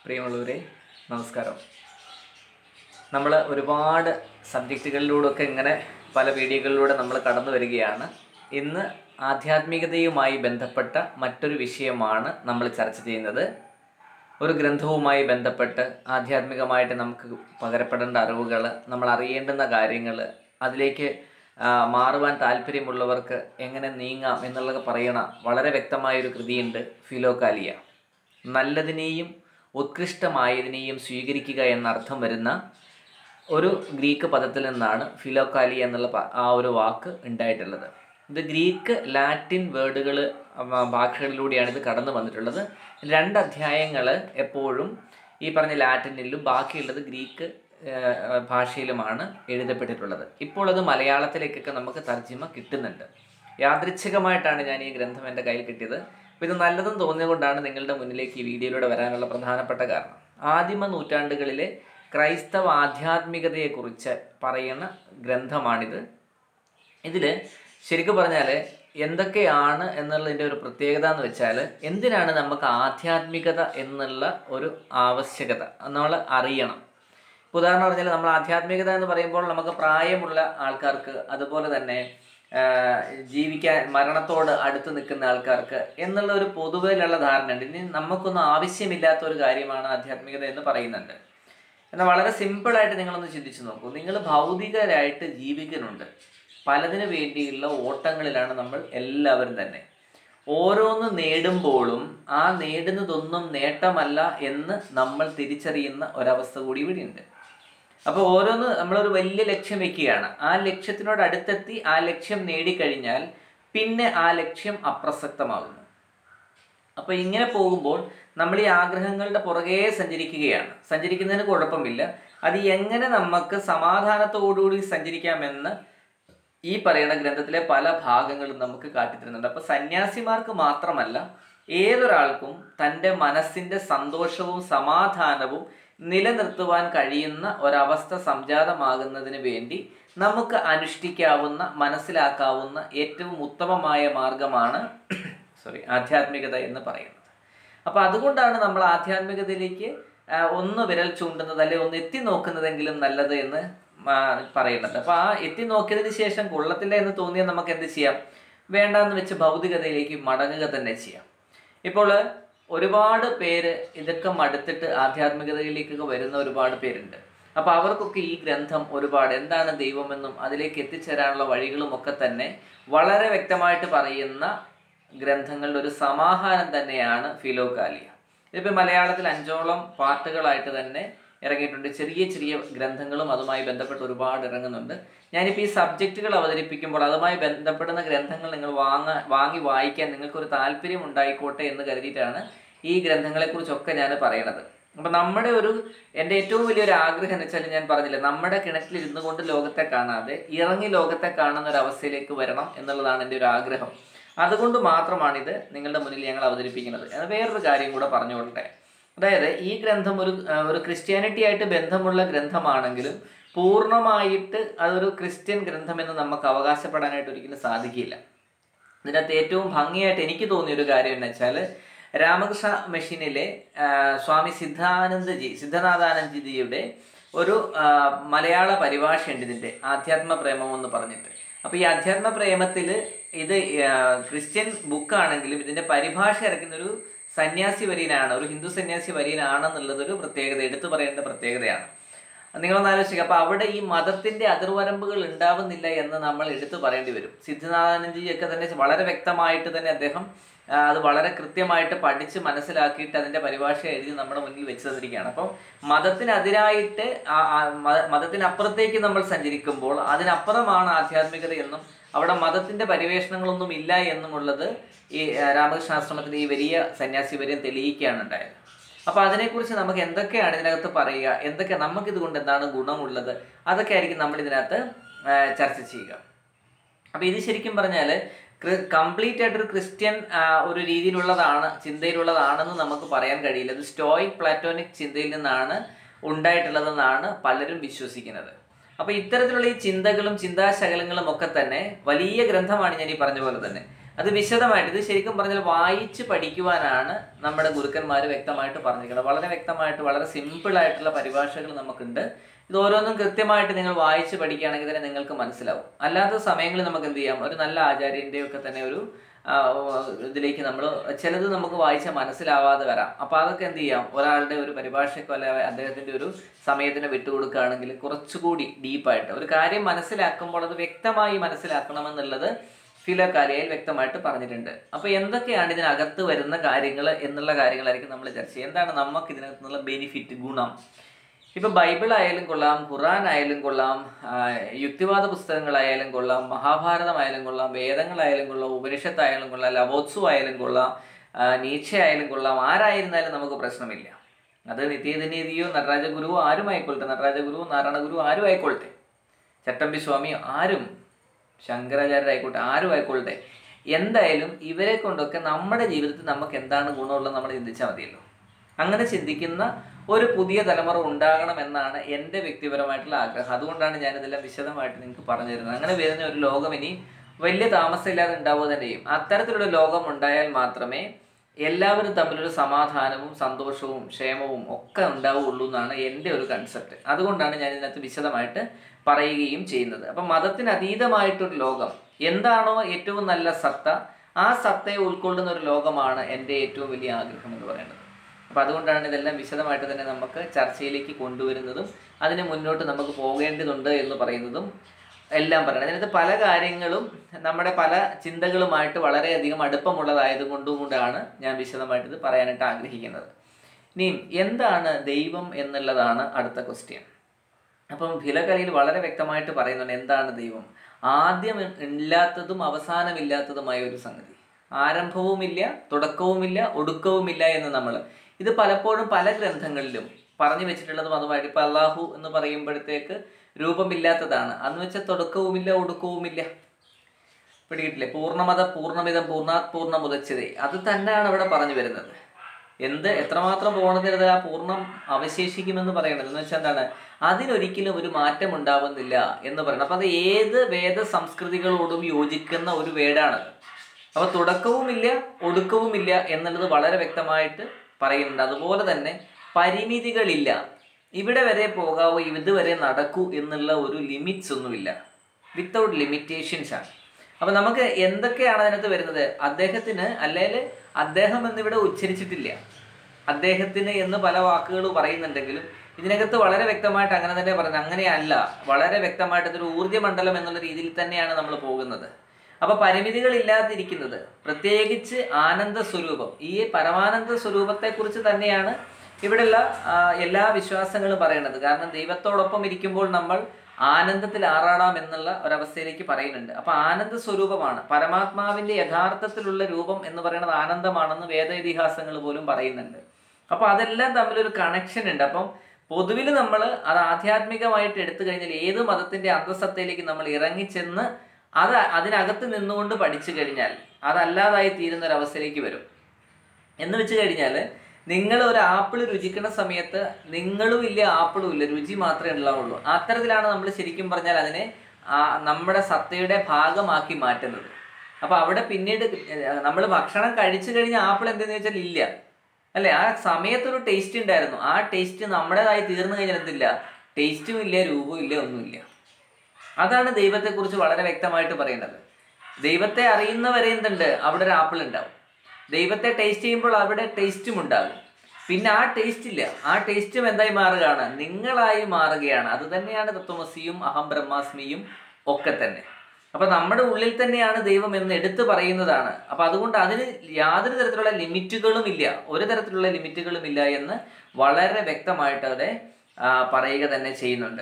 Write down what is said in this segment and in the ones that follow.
പ്രിയമുള്ളവരെ നമസ്കാരം നമ്മൾ ഒരുപാട് സബ്ജക്റ്റുകളിലൂടെയൊക്കെ ഇങ്ങനെ പല വീഡിയോകളിലൂടെ നമ്മൾ കടന്നു വരികയാണ് ഇന്ന് ആധ്യാത്മികതയുമായി ബന്ധപ്പെട്ട മറ്റൊരു വിഷയമാണ് നമ്മൾ ചർച്ച ചെയ്യുന്നത് ഒരു ഗ്രന്ഥവുമായി ബന്ധപ്പെട്ട് ആധ്യാത്മികമായിട്ട് നമുക്ക് പകരപ്പെടേണ്ട അറിവുകൾ നമ്മൾ അറിയേണ്ടുന്ന കാര്യങ്ങൾ അതിലേക്ക് ആ, മാറുവാൻ താല്പര്യമുള്ളവർക്ക് എങ്ങനെ നീങ്ങാം എന്നുള്ളത് പറയണ വളരെ വ്യക്തമായൊരു കൃതിയുണ്ട് ഫിലോകാലിയ നല്ലതിനെയും ഉത്കൃഷ്ടമായതിനെയും സ്വീകരിക്കുക എന്നർത്ഥം വരുന്ന ഒരു ഗ്രീക്ക് പദത്തിൽ നിന്നാണ് ഫിലോക്കാലി എന്നുള്ള പ- ആ ഒരു വാക്ക് ഉണ്ടായിട്ടുള്ളത് ഇത് ഗ്രീക്ക് ലാറ്റിൻ വേർഡുകൾ ഭാഷകളിലൂടെയാണ് ഇത് കടന്നു വന്നിട്ടുള്ളത് രണ്ട് അധ്യായങ്ങൾ എപ്പോഴും ഈ പറഞ്ഞ ലാറ്റിനിലും ബാക്കിയുള്ളത് ഗ്രീക്ക് ഏഹ്, ഭാഷയിലുമാണ് എഴുതപ്പെട്ടിട്ടുള്ളത് ഇപ്പോൾ അത് മലയാളത്തിലേക്കൊക്കെ നമുക്ക് തർജ്ജിമ കിട്ടുന്നുണ്ട് യാദൃച്ഛികമായിട്ടാണ് ഞാൻ ഈ ഗ്രന്ഥം എൻ്റെ കയ്യിൽ കിട്ടിയത് അപ്പോൾ ഇത് നല്ലതും തോന്നിയതുകൊണ്ടാണ് നിങ്ങളുടെ മുന്നിലേക്ക് ഈ വീഡിയോയിലൂടെ വരാനുള്ള പ്രധാനപ്പെട്ട കാരണം ആദിമ നൂറ്റാണ്ടുകളിലെ ക്രൈസ്തവ ആധ്യാത്മികതയെക്കുറിച്ച് പറയുന്ന ഗ്രന്ഥമാണിത് ഇതിൽ ശരിക്കും പറഞ്ഞാൽ എന്തൊക്കെയാണ് എന്നുള്ളതിൻ്റെ ഒരു പ്രത്യേകത എന്ന് വെച്ചാൽ എന്തിനാണ് നമുക്ക് ആധ്യാത്മികത എന്നുള്ള ഒരു ആവശ്യകത നമ്മൾ അറിയണം ഇപ്പൊ ഉദാഹരണം പറഞ്ഞാൽ നമ്മൾ ആധ്യാത്മികത എന്ന് പറയുമ്പോൾ നമുക്ക് പ്രായമുള്ള ആൾക്കാർക്ക് അതുപോലെ തന്നെ ആ, ജീവിക്കാൻ മരണത്തോട് അടുത്ത് നിൽക്കുന്ന ആൾക്കാർക്ക് എന്നുള്ള ഒരു പൊതുവിലുള്ള ധാരണയുണ്ട് ഇനി നമുക്കൊന്നും ആവശ്യമില്ലാത്ത ഒരു കാര്യമാണ് ആധ്യാത്മികത എന്ന് പറയുന്നുണ്ട് എന്നാൽ വളരെ സിമ്പിളായിട്ട് നിങ്ങളൊന്ന് ചിന്തിച്ചു നോക്കൂ നിങ്ങൾ ഭൗതികരായിട്ട് ജീവിക്കുന്നുണ്ട് പലതിനു വേണ്ടിയുള്ള ഓട്ടങ്ങളിലാണ് നമ്മൾ എല്ലാവരും തന്നെ ഓരോന്ന് നേടുമ്പോഴും ആ നേടുന്നതൊന്നും നേട്ടമല്ല എന്ന് നമ്മൾ തിരിച്ചറിയുന്ന ഒരവസ്ഥ കൂടി ഇവിടെയുണ്ട് അപ്പോൾ ഓരോന്ന് നമ്മളൊരു വലിയ ലക്ഷ്യം വെക്കുകയാണ് ആ ലക്ഷ്യത്തിനോട് അടുത്തെത്തി ആ ലക്ഷ്യം നേടിക്കഴിഞ്ഞാൽ പിന്നെ ആ ലക്ഷ്യം അപ്രസക്തമാകുന്നു അപ്പൊ ഇങ്ങനെ പോകുമ്പോൾ നമ്മൾ ഈ ആഗ്രഹങ്ങളുടെ പുറകെ സഞ്ചരിക്കുകയാണ് സഞ്ചരിക്കുന്നതിന് കുഴപ്പമില്ല അത് എങ്ങനെ നമുക്ക് സമാധാനത്തോടുകൂടി സഞ്ചരിക്കാമെന്ന് ഈ പറയുന്ന ഗ്രന്ഥത്തിലെ പല ഭാഗങ്ങളും നമുക്ക് കാട്ടിത്തരുന്നുണ്ട് അപ്പൊ സന്യാസിമാർക്ക് മാത്രമല്ല ഏതൊരാൾക്കും തൻ്റെ മനസ്സിന്റെ സന്തോഷവും സമാധാനവും നിലനിർത്തുവാൻ കഴിയുന്ന ഒരവസ്ഥ സംജാതമാകുന്നതിന് വേണ്ടി നമുക്ക് അനുഷ്ഠിക്കാവുന്ന മനസ്സിലാക്കാവുന്ന ഏറ്റവും ഉത്തമമായ മാർഗമാണ് സോറി ആധ്യാത്മികത എന്ന് പറയുന്നത് അപ്പൊ അതുകൊണ്ടാണ് നമ്മൾ ആധ്യാത്മികതയിലേക്ക് ആ, ഒന്ന് വിരൽ ചൂണ്ടുന്നത് അല്ലെ ഒന്ന് എത്തി നോക്കുന്നതെങ്കിലും നല്ലത് എന്ന് ആ, പറയുന്നത് അപ്പൊ ആ എത്തി നോക്കിയതിന് ശേഷം കൊള്ളത്തില്ല എന്ന് തോന്നിയാൽ നമുക്ക് എന്ത് ചെയ്യാം വേണ്ടാന്ന് വെച്ച് ഭൗതികതയിലേക്ക് മടങ്ങുക തന്നെ ചെയ്യാം ഇപ്പോൾ ഒരുപാട് പേര് ഇതൊക്കെ മടുത്തിട്ട് ആധ്യാത്മികതയിലേക്കൊക്കെ വരുന്ന ഒരുപാട് പേരുണ്ട് അപ്പൊ അവർക്കൊക്കെ ഈ ഗ്രന്ഥം ഒരുപാട് എന്താണ് ദൈവമെന്നും അതിലേക്ക് എത്തിച്ചേരാനുള്ള വഴികളും ഒക്കെ തന്നെ വളരെ വ്യക്തമായിട്ട് പറയുന്ന ഗ്രന്ഥങ്ങളുടെ ഒരു സമാഹാരം തന്നെയാണ് ഫിലോകാലിയ ഇതിപ്പോൾ മലയാളത്തിൽ അഞ്ചോളം പാർട്ടുകളായിട്ട് തന്നെ ഇറങ്ങിയിട്ടുണ്ട് ചെറിയ ചെറിയ ഗ്രന്ഥങ്ങളും അതുമായി ബന്ധപ്പെട്ട് ഒരുപാട് ഇറങ്ങുന്നുണ്ട് ഞാനിപ്പോൾ ഈ സബ്ജക്റ്റുകൾ അവതരിപ്പിക്കുമ്പോൾ അതുമായി ബന്ധപ്പെടുന്ന ഗ്രന്ഥങ്ങൾ നിങ്ങൾ വാങ്ങാ വാങ്ങി വായിക്കാൻ നിങ്ങൾക്കൊരു താല്പര്യം ഉണ്ടായിക്കോട്ടെ എന്ന് കരുതിയിട്ടാണ് ഈ ഗ്രന്ഥങ്ങളെക്കുറിച്ചൊക്കെ ഞാൻ പറയണത് അപ്പം നമ്മുടെ ഒരു എൻ്റെ ഏറ്റവും വലിയൊരു ആഗ്രഹം എന്ന് വെച്ചാൽ ഞാൻ പറഞ്ഞില്ലേ നമ്മുടെ കിണറ്റിൽ ഇരുന്നു കൊണ്ട് ലോകത്തെ കാണാതെ ഇറങ്ങി ലോകത്തെ കാണുന്ന ഒരു അവസ്ഥയിലേക്ക് വരണം എന്നുള്ളതാണ് എൻ്റെ ഒരു ആഗ്രഹം അതുകൊണ്ട് മാത്രമാണിത് നിങ്ങളുടെ മുന്നിൽ ഞങ്ങൾ അവതരിപ്പിക്കുന്നത് അത് വേറൊരു കാര്യം കൂടെ പറഞ്ഞുകൊള്ളട്ടെ അതായത് ഈ ഗ്രന്ഥം ഒരു ആ, ഒരു ക്രിസ്ത്യാനിറ്റി ആയിട്ട് ബന്ധമുള്ള ഗ്രന്ഥമാണെങ്കിലും പൂർണ്ണമായിട്ട് അതൊരു ക്രിസ്ത്യൻ ഗ്രന്ഥമെന്ന് നമുക്ക് അവകാശപ്പെടാനായിട്ട് ഒരിക്കലും സാധിക്കില്ല ഇതിനകത്ത് ഏറ്റവും ഭംഗിയായിട്ട് എനിക്ക് തോന്നിയ ഒരു കാര്യം എന്ന് വെച്ചാൽ രാമകൃഷ്ണ മെഷീനിലെ ആ, സ്വാമി സിദ്ധാനന്ദജി സിദ്ധനാഥാനന്ദജിയുടെ ഒരു ആ, മലയാള പരിഭാഷയുണ്ട് ഇതിന്റെ ആധ്യാത്മ പ്രേമം എന്ന് പറഞ്ഞിട്ട് അപ്പൊ ഈ അധ്യാത്മ പ്രേമത്തിൽ ഇത് ആ, ക്രിസ്ത്യൻ ബുക്കാണെങ്കിലും ഇതിന്റെ പരിഭാഷ ഇറക്കുന്ന ഒരു സന്യാസി വര്യനാണ് ഒരു ഹിന്ദു സന്യാസി വര്യനാണെന്നുള്ളത് ഒരു പ്രത്യേകത എടുത്തു പറയേണ്ട പ്രത്യേകതയാണ് നിങ്ങളൊന്ന് ആലോചിക്കുക അപ്പൊ അവിടെ ഈ മതത്തിന്റെ അതിർവരമ്പുകൾ ഉണ്ടാവുന്നില്ല എന്ന് നമ്മൾ എടുത്തു പറയേണ്ടി വരും സിദ്ധിനാഥാനന്ദജിയൊക്കെ തന്നെ വളരെ വ്യക്തമായിട്ട് തന്നെ അദ്ദേഹം ആ, അത് വളരെ കൃത്യമായിട്ട് പഠിച്ച് മനസ്സിലാക്കിയിട്ട് അതിന്റെ പരിഭാഷ എഴുതി നമ്മുടെ മുന്നിൽ വെച്ച് തന്നിരിക്കുകയാണ് അപ്പം മതത്തിനെതിരായിട്ട് ആ- ആ മത- മതത്തിനപ്പുറത്തേക്ക് നമ്മൾ സഞ്ചരിക്കുമ്പോൾ അതിനപ്പുറമാണ് ആധ്യാത്മികത എന്നും അവിടെ മതത്തിന്റെ പരിവേഷണങ്ങളൊന്നും ഇല്ല എന്നുമുള്ളത് ഈ ആ, രാമകൃഷ്ണാശ്രമത്തിലെ ഈ വലിയ സന്യാസി വരെയും തെളിയിക്കുകയാണ് ഉണ്ടായത് അപ്പൊ അതിനെക്കുറിച്ച് നമുക്ക് എന്തൊക്കെയാണ് ഇതിനകത്ത് പറയുക എന്തൊക്കെ നമുക്ക് ഇതുകൊണ്ട് എന്താണ് ഗുണമുള്ളത് അതൊക്കെ ആയിരിക്കും നമ്മൾ ഇതിനകത്ത് ആ, ചർച്ച ചെയ്യുക അപ്പൊ ഇത് ശരിക്കും പറഞ്ഞാൽ കംപ്ലീറ്റ് ആയിട്ട് ഒരു ക്രിസ്ത്യൻ ആ, ഒരു രീതിയിലുള്ളതാണ് ചിന്തയിലുള്ളതാണെന്ന് നമുക്ക് പറയാൻ കഴിയില്ല ഇത് സ്റ്റോയിക് പ്ലാറ്റോണിക് ചിന്തയിൽ നിന്നാണ് ഉണ്ടായിട്ടുള്ളതെന്നാണ് പലരും വിശ്വസിക്കുന്നത് അപ്പൊ ഇത്തരത്തിലുള്ള ഈ ചിന്തകളും ചിന്താശകലങ്ങളും ഒക്കെ തന്നെ വലിയ ഗ്രന്ഥമാണ് ഞാൻ ഈ പറഞ്ഞ പോലെ തന്നെ അത് വിശദമായിട്ട് ഇത് ശരിക്കും പറഞ്ഞാൽ വായിച്ച് പഠിക്കുവാനാണ് നമ്മുടെ ഗുരുക്കന്മാർ വ്യക്തമായിട്ട് പറഞ്ഞിരിക്കുന്നത് വളരെ വ്യക്തമായിട്ട് വളരെ സിമ്പിൾ ആയിട്ടുള്ള പരിഭാഷകൾ നമുക്കുണ്ട് ഇത് ഓരോന്നും കൃത്യമായിട്ട് നിങ്ങൾ വായിച്ച് പഠിക്കുകയാണെങ്കിൽ തന്നെ നിങ്ങൾക്ക് മനസ്സിലാവും അല്ലാത്ത സമയങ്ങളിൽ നമുക്ക് എന്ത് ചെയ്യാം ഒരു നല്ല ആചാര്യൻ്റെ ഒക്കെ തന്നെ ഒരു ആ, ഇതിലേക്ക് നമ്മൾ ചിലത് നമുക്ക് വായിച്ചാൽ മനസ്സിലാവാതെ വരാം അപ്പോൾ അതൊക്കെ എന്ത് ചെയ്യാം ഒരാളുടെ ഒരു പരിഭാഷയ്ക്കോ അല്ലെ അദ്ദേഹത്തിൻ്റെ ഒരു സമയത്തിന് വിട്ടുകൊടുക്കുകയാണെങ്കിൽ കുറച്ചുകൂടി ഡീപ്പായിട്ട് ഒരു കാര്യം മനസ്സിലാക്കുമ്പോൾ അത് വ്യക്തമായി മനസ്സിലാക്കണമെന്നുള്ളത് ഫിലോകാലിയയിൽ വ്യക്തമായിട്ട് പറഞ്ഞിട്ടുണ്ട് അപ്പോൾ എന്തൊക്കെയാണ് ഇതിനകത്ത് വരുന്ന കാര്യങ്ങൾ എന്നുള്ള കാര്യങ്ങളായിരിക്കും നമ്മൾ ചർച്ച ചെയ്യുക എന്താണ് നമുക്ക് ഇതിനകത്ത് നിന്നുള്ള ബെനിഫിറ്റ് ഗുണം ഇപ്പൊ ബൈബിൾ ആയാലും കൊള്ളാം ഖുറാൻ ആയാലും കൊള്ളാം ആ, യുക്തിവാദ പുസ്തകങ്ങളായാലും കൊള്ളാം മഹാഭാരതമായാലും കൊള്ളാം വേദങ്ങളായാലും കൊള്ളാം ഉപനിഷത്തായാലും കൊള്ളാം ലവോത്സു ആയാലും കൊള്ളാം ആ, നീച്ച ആയാലും കൊള്ളാം ആരായിരുന്നാലും നമുക്ക് പ്രശ്നമില്ല അത് നിത്യനീതിയോ നടരാജ ഗുരുവോ ആരും ആയിക്കൊള്ളട്ടെ നടരാജ ഗുരുവോ നാരായണ ഗുരുവോ ആരും ആയിക്കൊള്ളട്ടെ ചട്ടമ്പി സ്വാമി ആരും ശങ്കരാചാര്യരായിക്കോട്ടെ ആരും ആയിക്കൊള്ളട്ടെ എന്തായാലും ഇവരെ കൊണ്ടൊക്കെ നമ്മുടെ ജീവിതത്തിൽ നമുക്ക് എന്താണ് ഗുണമുള്ളത് നമ്മൾ ചിന്തിച്ചാൽ മതിയല്ലോ അങ്ങനെ ചിന്തിക്കുന്ന ഒരു പുതിയ തലമുറ ഉണ്ടാകണം എന്നാണ് എൻ്റെ വ്യക്തിപരമായിട്ടുള്ള ആഗ്രഹം അതുകൊണ്ടാണ് ഞാനിതെല്ലാം വിശദമായിട്ട് നിങ്ങൾക്ക് പറഞ്ഞു തരുന്നത് അങ്ങനെ വരുന്ന ഒരു ലോകം ഇനി വലിയ താമസമില്ലാതെ ഉണ്ടാവുക തന്നെ ചെയ്യും അത്തരത്തിലുള്ള ലോകം ഉണ്ടായാൽ മാത്രമേ എല്ലാവരും തമ്മിലൊരു സമാധാനവും സന്തോഷവും ക്ഷേമവും ഒക്കെ ഉണ്ടാവുകയുള്ളൂ എന്നാണ് എൻ്റെ ഒരു കൺസെപ്റ്റ് അതുകൊണ്ടാണ് ഞാൻ ഇതിനകത്ത് വിശദമായിട്ട് പറയുകയും ചെയ്യുന്നത് അപ്പം മതത്തിന് അതീതമായിട്ടൊരു ലോകം എന്താണോ ഏറ്റവും നല്ല സത്ത ആ സത്തയെ ഉൾക്കൊള്ളുന്ന ഒരു ലോകമാണ് എൻ്റെ ഏറ്റവും വലിയ ആഗ്രഹം എന്ന് പറയുന്നത് അപ്പം അതുകൊണ്ടാണ് ഇതെല്ലാം വിശദമായിട്ട് തന്നെ നമുക്ക് ചർച്ചയിലേക്ക് കൊണ്ടുവരുന്നതും അതിന് മുന്നോട്ട് നമുക്ക് പോകേണ്ടതുണ്ട് എന്ന് പറയുന്നതും എല്ലാം പറയുന്നത് അതിനകത്ത് പല കാര്യങ്ങളും നമ്മുടെ പല ചിന്തകളുമായിട്ട് വളരെയധികം അടുപ്പമുള്ളതായതുകൊണ്ടും കൊണ്ടാണ് ഞാൻ വിശദമായിട്ട് ഇത് പറയാനായിട്ട് ആഗ്രഹിക്കുന്നത് ഇനിയും എന്താണ് ദൈവം എന്നുള്ളതാണ് അടുത്ത ക്വസ്റ്റ്യൻ അപ്പം ഫിലകലയിൽ വളരെ വ്യക്തമായിട്ട് പറയുന്നുണ്ട് എന്താണ് ദൈവം ആദ്യം ഇല്ലാത്തതും അവസാനമില്ലാത്തതുമായ ഒരു സംഗതി ആരംഭവുമില്ല തുടക്കവുമില്ല ഒടുക്കവുമില്ല എന്ന് നമ്മൾ ഇത് പലപ്പോഴും പല ഗ്രന്ഥങ്ങളിലും പറഞ്ഞു വെച്ചിട്ടുള്ളതും അതുമായിട്ട് ഇപ്പൊ അള്ളാഹു എന്ന് പറയുമ്പോഴത്തേക്ക് രൂപമില്ലാത്തതാണ് അന്ന് വെച്ചാൽ തുടക്കവുമില്ല ഒടുക്കവുമില്ല പിടികിട്ടില്ലേ പൂർണ്ണമത പൂർണ്ണമിതം പൂർണ്ണാത് പൂർണ്ണ മുതച്ചതേ അത് തന്നെയാണ് ഇവിടെ പറഞ്ഞു വരുന്നത് എന്ത് എത്രമാത്രം പോകണതിന് ആ പൂർണ്ണം അവശേഷിക്കുമെന്ന് പറയണത് എന്ന് വെച്ചാൽ എന്താണ് അതിനൊരിക്കലും ഒരു മാറ്റം ഉണ്ടാവുന്നില്ല എന്ന് പറയണം അപ്പൊ അത് ഏത് വേദ സംസ്കൃതികളോടും യോജിക്കുന്ന ഒരു വേടാണത് അപ്പൊ തുടക്കവുമില്ല ഒടുക്കവുമില്ല എന്നുള്ളത് വളരെ വ്യക്തമായിട്ട് പറയുന്നുണ്ട് അതുപോലെ തന്നെ പരിമിതികളില്ല ഇവിടെ വരെ പോകാവൂ ഇതുവരെ നടക്കൂ എന്നുള്ള ഒരു ലിമിറ്റ്സ് ഒന്നുമില്ല വിത്തൗട്ട് ലിമിറ്റേഷൻസ് ആണ് അപ്പൊ നമുക്ക് എന്തൊക്കെയാണ് അതിനകത്ത് വരുന്നത് അദ്ദേഹത്തിന് അല്ലെങ്കിൽ അദ്ദേഹം എന്നിവിടെ ഉച്ചരിച്ചിട്ടില്ല അദ്ദേഹത്തിന് എന്ന് പല വാക്കുകൾ പറയുന്നുണ്ടെങ്കിലും ഇതിനകത്ത് വളരെ വ്യക്തമായിട്ട് അങ്ങനെ തന്നെ പറയുന്നത് അങ്ങനെയല്ല വളരെ വ്യക്തമായിട്ട് ഇതൊരു ഊർജ്ജമണ്ഡലം എന്നുള്ള രീതിയിൽ തന്നെയാണ് നമ്മൾ പോകുന്നത് അപ്പൊ പരിമിതികളില്ലാതിരിക്കുന്നത് പ്രത്യേകിച്ച് ആനന്ദ സ്വരൂപം ഈ പരമാനന്ദ സ്വരൂപത്തെ കുറിച്ച് തന്നെയാണ് ഇവിടെയുള്ള ആ, എല്ലാ വിശ്വാസങ്ങളും പറയുന്നത് കാരണം ദൈവത്തോടൊപ്പം ഇരിക്കുമ്പോൾ നമ്മൾ ആനന്ദത്തിൽ ആറാടാം എന്നുള്ള ഒരവസ്ഥയിലേക്ക് പറയുന്നുണ്ട് അപ്പൊ ആനന്ദ സ്വരൂപമാണ് പരമാത്മാവിന്റെ യഥാർത്ഥത്തിലുള്ള രൂപം എന്ന് പറയുന്നത് ആനന്ദമാണെന്ന് വേദ ഇതിഹാസങ്ങൾ പോലും പറയുന്നുണ്ട് അപ്പൊ അതെല്ലാം തമ്മിലൊരു കണക്ഷൻ ഉണ്ട് അപ്പം പൊതുവിൽ നമ്മൾ അത് ആധ്യാത്മികമായിട്ട് എടുത്തു കഴിഞ്ഞാൽ ഏത് മതത്തിന്റെ അന്തസത്തയിലേക്ക് നമ്മൾ ഇറങ്ങിച്ചെന്ന് അത് അതിനകത്ത് നിന്നുകൊണ്ട് പഠിച്ചു കഴിഞ്ഞാൽ അതല്ലാതായി തീരുന്ന ഒരു അവസ്ഥയിലേക്ക് വരും എന്ന് വെച്ച് കഴിഞ്ഞാൽ നിങ്ങൾ ഒരു ആപ്പിൾ രുചിക്കുന്ന സമയത്ത് നിങ്ങളും ഇല്ല ആപ്പിളും ഇല്ല രുചി മാത്രമേ ഉണ്ടാവുള്ളൂ അത്തരത്തിലാണ് നമ്മൾ ശരിക്കും പറഞ്ഞാൽ അതിനെ ആ നമ്മുടെ സത്തയുടെ ഭാഗമാക്കി മാറ്റുന്നത് അപ്പൊ അവിടെ പിന്നീട് നമ്മൾ ഭക്ഷണം കഴിച്ചു കഴിഞ്ഞാൽ ആപ്പിൾ എന്തെന്ന് വെച്ചാൽ ഇല്ല അല്ലെ ആ സമയത്തൊരു ടേസ്റ്റ് ഉണ്ടായിരുന്നു ആ ടേസ്റ്റ് നമ്മുടേതായി തീർന്നു കഴിഞ്ഞാൽ എന്തില്ല ടേസ്റ്റും ഇല്ല രൂപവും ഇല്ല ഒന്നുമില്ല അതാണ് ദൈവത്തെക്കുറിച്ച് വളരെ വ്യക്തമായിട്ട് പറയുന്നത് ദൈവത്തെ അറിയുന്നവരെ എന്തുണ്ട് അവിടെ ഒരു ആപ്പിൾ ഉണ്ടാവും ദൈവത്തെ ടേസ്റ്റ് ചെയ്യുമ്പോൾ അവിടെ ടേസ്റ്റും ഉണ്ടാകും പിന്നെ ആ ടേസ്റ്റ് ഇല്ല ആ ടേസ്റ്റും എന്തായി മാറുകയാണ് നിങ്ങളായി മാറുകയാണ് അത് തന്നെയാണ് തത്വമസിയും അഹം ബ്രഹ്മാസ്മിയും ഒക്കെ തന്നെ അപ്പൊ നമ്മുടെ ഉള്ളിൽ തന്നെയാണ് ദൈവം എന്ന് എടുത്തു പറയുന്നതാണ് അപ്പൊ അതുകൊണ്ട് അതിന് യാതൊരു തരത്തിലുള്ള ലിമിറ്റുകളും ഇല്ല ഒരു തരത്തിലുള്ള ലിമിറ്റുകളും ഇല്ല എന്ന് വളരെ വ്യക്തമായിട്ട് അവിടെ ആ, പറയുക തന്നെ ചെയ്യുന്നുണ്ട്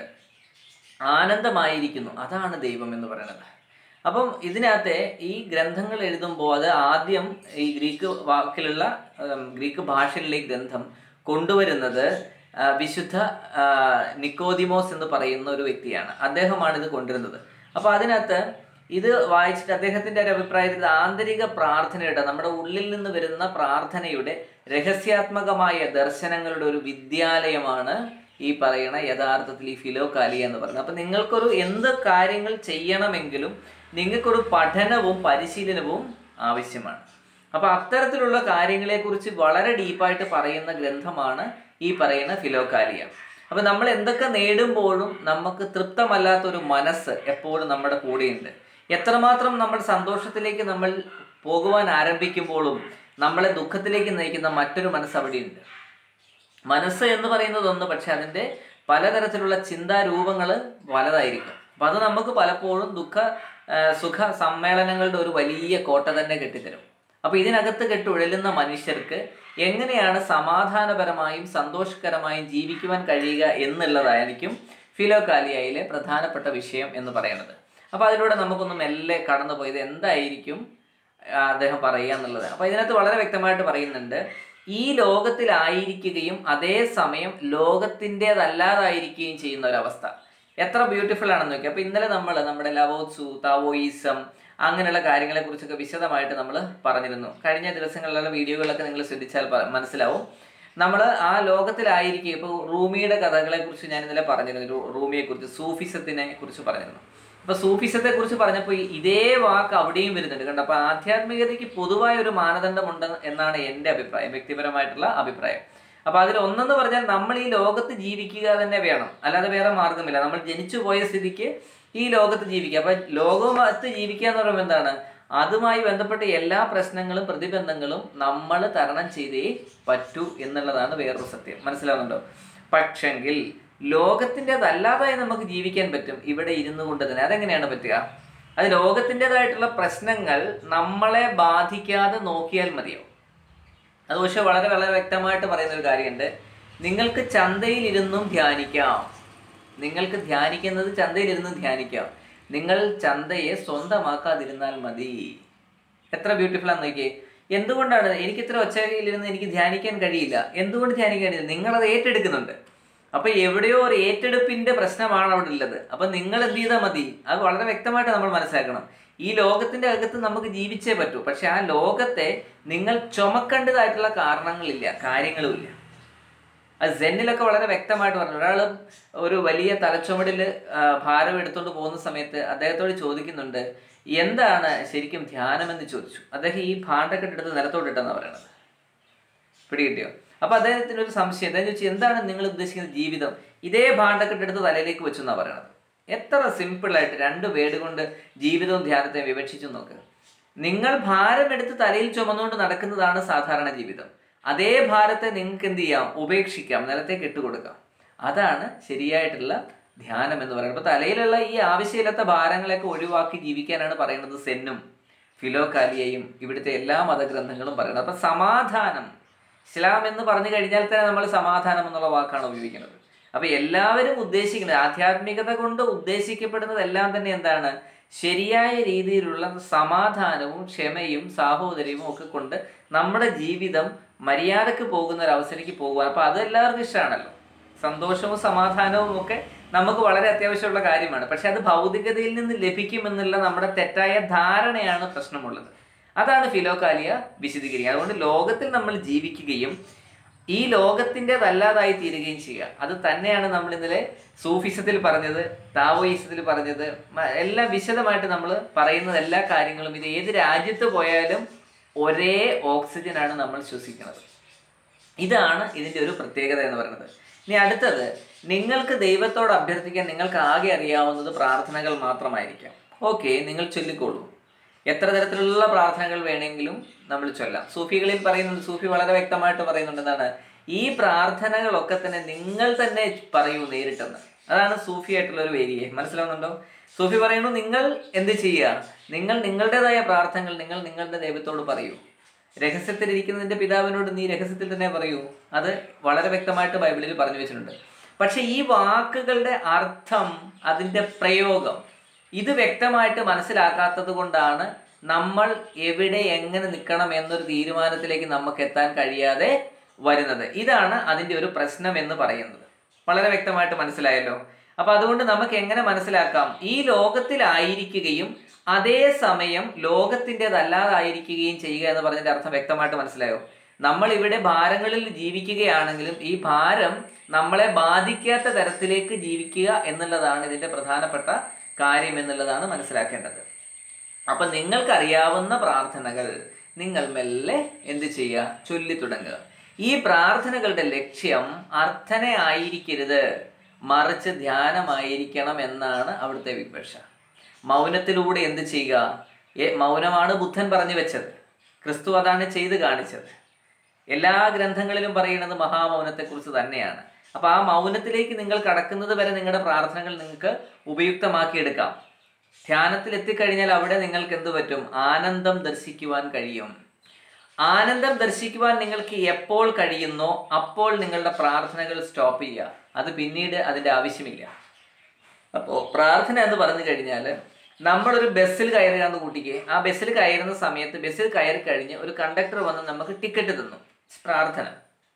ആനന്ദമായിരിക്കുന്നു അതാണ് ദൈവം എന്ന് പറയുന്നത് അപ്പം ഇതിനകത്തെ ഈ ഗ്രന്ഥങ്ങൾ എഴുതുമ്പോൾ അത് ആദ്യം ഈ ഗ്രീക്ക് വാക്കിലുള്ള ഉം, ഗ്രീക്ക് ഭാഷയിലെ ഈ ഗ്രന്ഥം കൊണ്ടുവരുന്നത് ആ, വിശുദ്ധ ആ, നിക്കോദിമോസ് എന്ന് പറയുന്ന ഒരു വ്യക്തിയാണ് അദ്ദേഹമാണ് ഇത് കൊണ്ടുവരുന്നത് അപ്പൊ അതിനകത്ത് ഇത് വായിച്ചിട്ട് അദ്ദേഹത്തിന്റെ ഒരു അഭിപ്രായത്തിൽ ഇത് ആന്തരിക പ്രാർത്ഥനയുടെ നമ്മുടെ ഉള്ളിൽ നിന്ന് വരുന്ന പ്രാർത്ഥനയുടെ രഹസ്യാത്മകമായ ദർശനങ്ങളുടെ ഒരു വിദ്യാലയമാണ് ഈ പറയുന്ന യഥാർത്ഥത്തിൽ ഈ ഫിലോകാലിയ എന്ന് പറയുന്നത് അപ്പൊ നിങ്ങൾക്കൊരു എന്ത് കാര്യങ്ങൾ ചെയ്യണമെങ്കിലും നിങ്ങൾക്കൊരു പഠനവും പരിശീലനവും ആവശ്യമാണ് അപ്പൊ അത്തരത്തിലുള്ള കാര്യങ്ങളെക്കുറിച്ച് വളരെ ഡീപ്പായിട്ട് പറയുന്ന ഗ്രന്ഥമാണ് ഈ പറയുന്ന ഫിലോകാലിയ അപ്പൊ നമ്മൾ എന്തൊക്കെ നേടുമ്പോഴും നമുക്ക് തൃപ്തമല്ലാത്ത ഒരു മനസ്സ് എപ്പോഴും നമ്മുടെ കൂടെയുണ്ട് എത്രമാത്രം നമ്മൾ സന്തോഷത്തിലേക്ക് നമ്മൾ പോകുവാൻ ആരംഭിക്കുമ്പോഴും നമ്മളെ ദുഃഖത്തിലേക്ക് നയിക്കുന്ന മറ്റൊരു മനസ്സ് അവിടെയുണ്ട് മനസ്സ് എന്ന് പറയുന്നത് ഒന്ന് പക്ഷെ അതിൻ്റെ പലതരത്തിലുള്ള ചിന്താരൂപങ്ങൾ പലതായിരിക്കും അപ്പം അത് നമുക്ക് പലപ്പോഴും ദുഃഖ ആ, സുഖ സമ്മേളനങ്ങളുടെ ഒരു വലിയ കോട്ട തന്നെ കെട്ടിത്തരും അപ്പോൾ ഇതിനകത്ത് കെട്ടുഴലുന്ന മനുഷ്യർക്ക് എങ്ങനെയാണ് സമാധാനപരമായും സന്തോഷകരമായും ജീവിക്കുവാൻ കഴിയുക എന്നുള്ളതായിരിക്കും ഫിലോകാലിയയിലെ പ്രധാനപ്പെട്ട വിഷയം എന്ന് പറയുന്നത് അപ്പോൾ അതിലൂടെ നമുക്കൊന്ന് മെല്ലെ കടന്നു പോയത് എന്തായിരിക്കും ആ, അദ്ദേഹം പറയുക എന്നുള്ളത് അപ്പോൾ ഇതിനകത്ത് വളരെ വ്യക്തമായിട്ട് പറയുന്നുണ്ട് ഈ ലോകത്തിലായിരിക്കുകയും അതേസമയം ലോകത്തിൻ്റെതല്ലാതായിരിക്കുകയും ചെയ്യുന്ന ഒരവസ്ഥ എത്ര ബ്യൂട്ടിഫുൾ ആണെന്ന് നോക്കി അപ്പോൾ ഇന്നലെ നമ്മൾ നമ്മുടെ ലവോത്സു താവോയിസം അങ്ങനെയുള്ള കാര്യങ്ങളെ കുറിച്ചൊക്കെ വിശദമായിട്ട് നമ്മൾ പറഞ്ഞിരുന്നു കഴിഞ്ഞ ദിവസങ്ങളിലുള്ള വീഡിയോകളൊക്കെ നിങ്ങൾ ശ്രദ്ധിച്ചാൽ പ- മനസ്സിലാവും നമ്മൾ ആ ലോകത്തിലായിരിക്കും ഇപ്പോൾ റൂമിയുടെ കഥകളെ കുറിച്ച് ഞാൻ ഇന്നലെ പറഞ്ഞിരുന്നു റൂ- റൂമിയെ കുറിച്ച് സൂഫിസത്തിനെ കുറിച്ച് പറഞ്ഞിരുന്നു അപ്പൊ സൂഫിസത്തെ കുറിച്ച് പറഞ്ഞപ്പോൾ ഇതേ വാക്ക് അവിടെയും വരുന്നുണ്ട് കണ്ടോ അപ്പൊ ആധ്യാത്മികതയ്ക്ക് പൊതുവായ ഒരു മാനദണ്ഡമുണ്ട് എന്നാണ് എൻ്റെ അഭിപ്രായം വ്യക്തിപരമായിട്ടുള്ള അഭിപ്രായം അപ്പൊ അതിൽ ഒന്നെന്ന് പറഞ്ഞാൽ നമ്മൾ ഈ ലോകത്ത് ജീവിക്കുക തന്നെ വേണം അല്ലാതെ വേറെ മാർഗമില്ല നമ്മൾ ജനിച്ചു പോയ സ്ഥിതിക്ക് ഈ ലോകത്ത് ജീവിക്കുക അപ്പൊ ലോകത്ത് ജീവിക്കുക എന്ന് പറയുമ്പോൾ എന്താണ് അതുമായി ബന്ധപ്പെട്ട എല്ലാ പ്രശ്നങ്ങളും പ്രതിബന്ധങ്ങളും നമ്മൾ തരണം ചെയ്തേ പറ്റൂ എന്നുള്ളതാണ് വേറൊരു സത്യം മനസ്സിലാവുന്നുണ്ടോ പക്ഷെങ്കിൽ ലോകത്തിൻ്റെതല്ലാതായി നമുക്ക് ജീവിക്കാൻ പറ്റും ഇവിടെ ഇരുന്നു കൊണ്ട് തന്നെ അതെങ്ങനെയാണ് പറ്റുക അത് ലോകത്തിൻ്റെതായിട്ടുള്ള പ്രശ്നങ്ങൾ നമ്മളെ ബാധിക്കാതെ നോക്കിയാൽ മതിയാവും അത് പക്ഷെ വളരെ വളരെ വ്യക്തമായിട്ട് പറയുന്ന ഒരു കാര്യമുണ്ട് നിങ്ങൾക്ക് ചന്തയിൽ ഇരുന്നും ധ്യാനിക്കാം നിങ്ങൾക്ക് ധ്യാനിക്കുന്നത് ചന്തയിൽ ഇരുന്നും ധ്യാനിക്കാം നിങ്ങൾ ചന്തയെ സ്വന്തമാക്കാതിരുന്നാൽ മതി എത്ര ബ്യൂട്ടിഫുൾ ആണെന്ന് നോക്കിയേ എന്തുകൊണ്ടാണ് എനിക്ക് ഇത്ര ഒച്ചയിലിരുന്ന് എനിക്ക് ധ്യാനിക്കാൻ കഴിയില്ല എന്തുകൊണ്ട് ധ്യാനിക്കാൻ കഴിയില്ല നിങ്ങളത് ഏറ്റെടുക്കുന്നുണ്ട് അപ്പൊ എവിടെയോ ഒരു ഏറ്റെടുപ്പിന്റെ പ്രശ്നമാണ് അവിടെ ഉള്ളത് അപ്പൊ നിങ്ങൾ എന്ത് ചെയ്താൽ മതി അത് വളരെ വ്യക്തമായിട്ട് നമ്മൾ മനസ്സിലാക്കണം ഈ ലോകത്തിന്റെ അകത്ത് നമുക്ക് ജീവിച്ചേ പറ്റൂ പക്ഷെ ആ ലോകത്തെ നിങ്ങൾ ചുമക്കേണ്ടതായിട്ടുള്ള കാരണങ്ങളില്ല കാര്യങ്ങളുമില്ല അത് സെന്നിലൊക്കെ വളരെ വ്യക്തമായിട്ട് പറഞ്ഞു ഒരാൾ ഒരു വലിയ തലച്ചുമടിൽ ഭാരം എടുത്തുകൊണ്ട് പോകുന്ന സമയത്ത് അദ്ദേഹത്തോട് ചോദിക്കുന്നുണ്ട് എന്താണ് ശരിക്കും ധ്യാനം എന്ന് ചോദിച്ചു അദ്ദേഹം ഈ ഭാണ്ഡക്കെട്ടെടുത്ത് നിലത്തോട്ട് ഇട്ടെന്നാണ് പറയണത് പിടികിട്ടിയോ അപ്പൊ അദ്ദേഹത്തിന് ഒരു സംശയം എന്താ ചോദിച്ചാൽ എന്താണ് നിങ്ങൾ ഉദ്ദേശിക്കുന്ന ജീവിതം ഇതേ ഭാണ്ഡക്കെട്ടെടുത്ത് തലയിലേക്ക് വെച്ചു എന്നാണ് പറയണത് എത്ര സിമ്പിൾ ആയിട്ട് രണ്ട് വേർഡ് കൊണ്ട് ജീവിതവും ധ്യാനത്തെയും വിവക്ഷിച്ചു നോക്ക് നിങ്ങൾ ഭാരം എടുത്ത് തലയിൽ ചുമന്നുകൊണ്ട് നടക്കുന്നതാണ് സാധാരണ ജീവിതം അതേ ഭാരത്തെ നിങ്ങൾക്ക് എന്ത് ചെയ്യാം ഉപേക്ഷിക്കാം നിലത്തേക്ക് ഇട്ടുകൊടുക്കാം അതാണ് ശരിയായിട്ടുള്ള ധ്യാനം എന്ന് പറയുന്നത് അപ്പൊ തലയിലുള്ള ഈ ആവശ്യമില്ലാത്ത ഭാരങ്ങളെയൊക്കെ ഒഴിവാക്കി ജീവിക്കാനാണ് പറയുന്നത് സെന്നും ഫിലോകാലിയയും ഇവിടുത്തെ എല്ലാ മതഗ്രന്ഥങ്ങളും പറയുന്നത് അപ്പൊ സമാധാനം ഇസ്ലാം എന്ന് പറഞ്ഞു കഴിഞ്ഞാൽ തന്നെ നമ്മൾ സമാധാനം എന്നുള്ള വാക്കാണ് ഉപയോഗിക്കുന്നത് അപ്പൊ എല്ലാവരും ഉദ്ദേശിക്കുന്നത് ആധ്യാത്മികത കൊണ്ട് ഉദ്ദേശിക്കപ്പെടുന്നത് എല്ലാം തന്നെ എന്താണ് ശരിയായ രീതിയിലുള്ള സമാധാനവും ക്ഷമയും സാഹോദര്യവും ഒക്കെ കൊണ്ട് നമ്മുടെ ജീവിതം മര്യാദക്ക് പോകുന്ന ഒരു അവസ്ഥയിലേക്ക് പോകുക അപ്പൊ അത് എല്ലാവർക്കും ഇഷ്ടമാണല്ലോ സന്തോഷവും സമാധാനവും ഒക്കെ നമുക്ക് വളരെ അത്യാവശ്യമുള്ള കാര്യമാണ് പക്ഷെ അത് ഭൗതികതയിൽ നിന്ന് ലഭിക്കുമെന്നുള്ള നമ്മുടെ തെറ്റായ ധാരണയാണ് പ്രശ്നമുള്ളത് അതാണ് ഫിലോകാലിയ വിശദീകരിക്കുക അതുകൊണ്ട് ലോകത്തിൽ നമ്മൾ ജീവിക്കുകയും ഈ ലോകത്തിൻ്റെതല്ലാതായി തീരുകയും ചെയ്യുക അത് തന്നെയാണ് നമ്മൾ ഇന്നലെ സൂഫിസത്തിൽ പറഞ്ഞത് താവോയിസത്തിൽ പറഞ്ഞത് മ- എല്ലാം വിശദമായിട്ട് നമ്മൾ പറയുന്നത് എല്ലാ കാര്യങ്ങളും ഇത് ഏത് രാജ്യത്ത് പോയാലും ഒരേ ഓക്സിജനാണ് നമ്മൾ ശ്വസിക്കുന്നത് ഇതാണ് ഇതിൻ്റെ ഒരു പ്രത്യേകത എന്ന് പറയുന്നത് ഇനി അടുത്തത് നിങ്ങൾക്ക് ദൈവത്തോട് അഭ്യർത്ഥിക്കാൻ നിങ്ങൾക്ക് ആകെ അറിയാവുന്നത് പ്രാർത്ഥനകൾ മാത്രമായിരിക്കാം ഓക്കെ നിങ്ങൾ ചൊല്ലിക്കോളൂ എത്ര തരത്തിലുള്ള പ്രാർത്ഥനകൾ വേണമെങ്കിലും നമ്മൾ ചൊല്ലാം സൂഫികളിൽ പറയുന്നുണ്ട് സൂഫി വളരെ വ്യക്തമായിട്ട് പറയുന്നുണ്ട് എന്താണ് ഈ പ്രാർത്ഥനകളൊക്കെ തന്നെ നിങ്ങൾ തന്നെ പറയൂ നേരിട്ടെന്ന് അതാണ് സൂഫി ആയിട്ടുള്ള ഒരു വേരിയെ മനസ്സിലാവുന്നുണ്ടോ സൂഫി പറയുന്നു നിങ്ങൾ എന്ത് ചെയ്യുക നിങ്ങൾ നിങ്ങളുടേതായ പ്രാർത്ഥനകൾ നിങ്ങൾ നിങ്ങളുടെ ദൈവത്തോട് പറയൂ രഹസ്യത്തിൽ ഇരിക്കുന്നതിന്റെ പിതാവിനോട് നീ രഹസ്യത്തിൽ തന്നെ പറയൂ അത് വളരെ വ്യക്തമായിട്ട് ബൈബിളിൽ പറഞ്ഞു വെച്ചിട്ടുണ്ട് പക്ഷെ ഈ വാക്കുകളുടെ അർത്ഥം അതിന്റെ പ്രയോഗം ഇത് വ്യക്തമായിട്ട് മനസ്സിലാക്കാത്തത് കൊണ്ടാണ് നമ്മൾ എവിടെ എങ്ങനെ നിൽക്കണം എന്നൊരു തീരുമാനത്തിലേക്ക് നമുക്ക് എത്താൻ കഴിയാതെ വരുന്നത് ഇതാണ് അതിന്റെ ഒരു പ്രശ്നം എന്ന് പറയുന്നത് വളരെ വ്യക്തമായിട്ട് മനസ്സിലായല്ലോ അപ്പൊ അതുകൊണ്ട് നമുക്ക് എങ്ങനെ മനസ്സിലാക്കാം ഈ ലോകത്തിലായിരിക്കുകയും അതേസമയം ലോകത്തിൻ്റെതല്ലാതായിരിക്കുകയും ചെയ്യുക എന്ന് പറഞ്ഞതിന്റെ അർത്ഥം വ്യക്തമായിട്ട് മനസ്സിലായോ നമ്മൾ ഇവിടെ ഭാരങ്ങളിൽ ജീവിക്കുകയാണെങ്കിലും ഈ ഭാരം നമ്മളെ ബാധിക്കാത്ത തരത്തിലേക്ക് ജീവിക്കുക എന്നുള്ളതാണ് ഇതിന്റെ പ്രധാനപ്പെട്ട കാര്യം എന്നുള്ളതാണ് മനസ്സിലാക്കേണ്ടത് അപ്പം നിങ്ങൾക്കറിയാവുന്ന പ്രാർത്ഥനകൾ നിങ്ങൾ മെല്ലെ എന്ത് ചെയ്യുക ചൊല്ലി തുടങ്ങുക ഈ പ്രാർത്ഥനകളുടെ ലക്ഷ്യം അർത്ഥന ആയിരിക്കരുത് മറിച്ച് ധ്യാനമായിരിക്കണം എന്നാണ് അവിടുത്തെ വിവക്ഷ മൗനത്തിലൂടെ എന്ത് ചെയ്യുക ഏ, മൗനമാണ് ബുദ്ധൻ പറഞ്ഞു വെച്ചത് ക്രിസ്തു അതാണ് ചെയ്ത് കാണിച്ചത് എല്ലാ ഗ്രന്ഥങ്ങളിലും പറയുന്നത് മഹാമൗനത്തെക്കുറിച്ച് തന്നെയാണ് അപ്പൊ ആ മൗനത്തിലേക്ക് നിങ്ങൾ കടക്കുന്നത് വരെ നിങ്ങളുടെ പ്രാർത്ഥനകൾ നിങ്ങൾക്ക് ഉപയുക്തമാക്കിയെടുക്കാം ധ്യാനത്തിൽ എത്തിക്കഴിഞ്ഞാൽ അവിടെ നിങ്ങൾക്ക് എന്ത് പറ്റും ആനന്ദം ദർശിക്കുവാൻ കഴിയും ആനന്ദം ദർശിക്കുവാൻ നിങ്ങൾക്ക് എപ്പോൾ കഴിയുന്നോ അപ്പോൾ നിങ്ങളുടെ പ്രാർത്ഥനകൾ സ്റ്റോപ്പ് ചെയ്യുക അത് പിന്നീട് അതിൻ്റെ ആവശ്യമില്ല അപ്പോൾ പ്രാർത്ഥന എന്ന് പറഞ്ഞു കഴിഞ്ഞാൽ നമ്മളൊരു ബസ്സിൽ കയറുകയെന്ന് കൂട്ടിക്ക് ആ ബസ്സിൽ കയറുന്ന സമയത്ത് ബസ്സിൽ കയറി കഴിഞ്ഞ് ഒരു കണ്ടക്ടർ വന്ന് നമുക്ക് ടിക്കറ്റ് തന്നു പ്രാർത്ഥന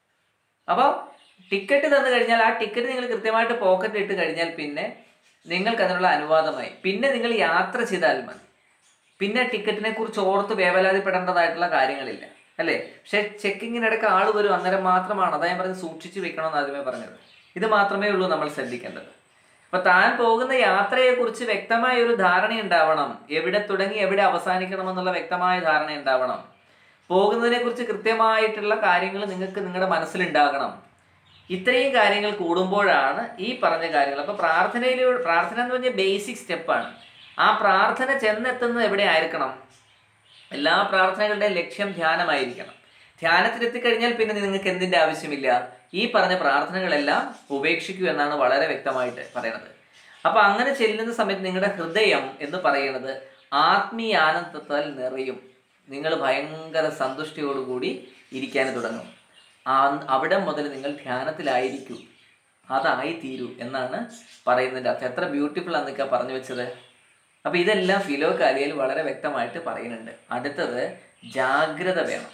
അപ്പോൾ ടിക്കറ്റ് തന്നു കഴിഞ്ഞാൽ ആ ടിക്കറ്റ് നിങ്ങൾ കൃത്യമായിട്ട് പോക്കറ്റിൽ ഇട്ട് കഴിഞ്ഞാൽ പിന്നെ നിങ്ങൾക്ക് അതിനുള്ള അനുവാദമായി പിന്നെ നിങ്ങൾ യാത്ര ചെയ്താൽ മതി പിന്നെ ടിക്കറ്റിനെ കുറിച്ച് ഓർത്ത് വേവലാതിപ്പെടേണ്ടതായിട്ടുള്ള കാര്യങ്ങളില്ല അല്ലേ പക്ഷെ ചെക്കിങ്ങിനിടയ്ക്ക് ആൾ വരും അന്നേരം മാത്രമാണ് അതാ ഞാൻ പറഞ്ഞത് സൂക്ഷിച്ചു വെക്കണമെന്ന് ആദ്യമേ പറഞ്ഞത് ഇത് മാത്രമേ ഉള്ളൂ നമ്മൾ ശ്രദ്ധിക്കേണ്ടത് അപ്പൊ താൻ പോകുന്ന യാത്രയെക്കുറിച്ച് വ്യക്തമായ ഒരു ധാരണ ഉണ്ടാവണം എവിടെ തുടങ്ങി എവിടെ അവസാനിക്കണമെന്നുള്ള വ്യക്തമായ ധാരണ ഉണ്ടാവണം പോകുന്നതിനെ കുറിച്ച് കൃത്യമായിട്ടുള്ള കാര്യങ്ങൾ നിങ്ങൾക്ക് നിങ്ങളുടെ മനസ്സിലുണ്ടാകണം ഇത്രയും കാര്യങ്ങൾ കൂടുമ്പോഴാണ് ഈ പറഞ്ഞ കാര്യങ്ങൾ അപ്പൊ പ്രാർത്ഥനയിലൂടെ പ്രാർത്ഥന എന്ന് പറഞ്ഞ ബേസിക് സ്റ്റെപ്പാണ് ആ പ്രാർത്ഥന ചെന്നെത്തുന്നത് എവിടെ ആയിരിക്കണം എല്ലാ പ്രാർത്ഥനകളുടെയും ലക്ഷ്യം ധ്യാനമായിരിക്കണം ധ്യാനത്തിൽ എത്തിക്കഴിഞ്ഞാൽ പിന്നെ നിങ്ങൾക്ക് എന്തിന്റെ ആവശ്യമില്ല ഈ പറഞ്ഞ പ്രാർത്ഥനകളെല്ലാം ഉപേക്ഷിക്കൂ എന്നാണ് വളരെ വ്യക്തമായിട്ട് പറയണത് അപ്പൊ അങ്ങനെ ചെല്ലുന്ന സമയത്ത് നിങ്ങളുടെ ഹൃദയം എന്ന് പറയുന്നത് ആത്മീയാനന്ദത്താൽ നിറയും നിങ്ങൾ ഭയങ്കര സന്തുഷ്ടിയോടുകൂടി ഇരിക്കാൻ തുടങ്ങും ആ അവിടെ മുതൽ നിങ്ങൾ ധ്യാനത്തിലായിരിക്കൂ അതായി തീരൂ എന്നാണ് പറയുന്നതിൻ്റെ അർത്ഥം എത്ര ബ്യൂട്ടിഫുൾ ആണെന്നൊക്കെ പറഞ്ഞു വെച്ചത് അപ്പൊ ഇതെല്ലാം ഫിലോ കാലിയയിൽ വളരെ വ്യക്തമായിട്ട് പറയുന്നുണ്ട് അടുത്തത് ജാഗ്രത വേണം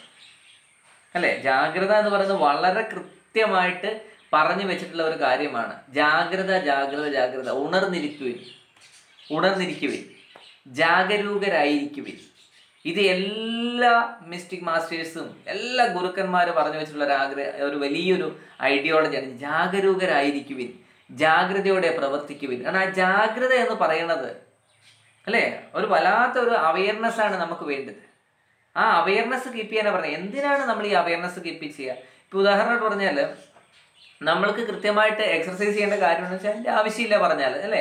അല്ലെ ജാഗ്രത എന്ന് പറയുന്നത് വളരെ കൃത്യമായിട്ട് പറഞ്ഞു വെച്ചിട്ടുള്ള ഒരു കാര്യമാണ് ജാഗ്രത ജാഗ്രത ജാഗ്രത ഉണർന്നിരിക്കുവിൻ ഉണർന്നിരിക്കുവിൻ ജാഗരൂകരായിരിക്കുവിൻ ഇത് എല്ലാ മിസ്റ്റിക് മാസ്റ്റേഴ്സും എല്ലാ ഗുരുക്കന്മാരും പറഞ്ഞു വെച്ചിട്ടുള്ള ഒരു ആഗ്രഹ ഒരു വലിയൊരു ഐഡിയോളജിയാണ് ജാഗരൂകരായിരിക്കുവിൻ ജാഗ്രതയോടെ പ്രവർത്തിക്കുവിൻ കാരണം ആ ജാഗ്രത എന്ന് പറയുന്നത് അല്ലേ ഒരു വല്ലാത്ത ഒരു അവയർനെസ് ആണ് നമുക്ക് വേണ്ടത് ആ അവയർനെസ് കീപ്പ് ചെയ്യാനാ പറഞ്ഞത് എന്തിനാണ് നമ്മൾ ഈ അവയർനെസ് കീപ്പ് ചെയ്യുക ഇപ്പൊ ഉദാഹരണമായിട്ട് പറഞ്ഞാൽ നമ്മൾക്ക് കൃത്യമായിട്ട് എക്സർസൈസ് ചെയ്യേണ്ട കാര്യം എന്ന് വെച്ചാൽ അതിന്റെ ആവശ്യമില്ല പറഞ്ഞാൽ അല്ലേ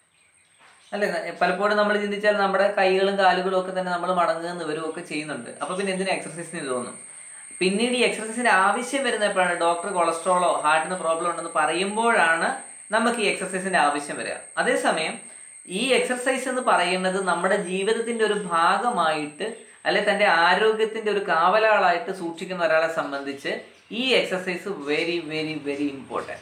അല്ലേ ന- പലപ്പോഴും നമ്മൾ ചിന്തിച്ചാൽ നമ്മുടെ കൈകളും കാലുകളും ഒക്കെ തന്നെ നമ്മൾ മടങ്ങുന്ന ഇവരും ഒക്കെ ചെയ്യുന്നുണ്ട് അപ്പൊ പിന്നെ എന്തിനാ എക്സർസൈസിന് തോന്നും പിന്നീട് ഈ എക്സർസൈസിന്റെ ആവശ്യം വരുന്ന എപ്പോഴാണ് ഡോക്ടർ കൊളസ്ട്രോളോ ഹാർട്ടിന് പ്രോബ്ലം ഉണ്ടെന്ന് പറയുമ്പോഴാണ് നമുക്ക് ഈ എക്സർസൈസിന്റെ ആവശ്യം വരിക അതേസമയം ഈ എക്സർസൈസ് എന്ന് പറയുന്നത് നമ്മുടെ ജീവിതത്തിന്റെ ഒരു ഭാഗമായിട്ട് അല്ലെ തന്റെ ആരോഗ്യത്തിന്റെ ഒരു കാവലാളായിട്ട് സൂക്ഷിക്കുന്ന ഒരാളെ സംബന്ധിച്ച് ഈ exercise very very very important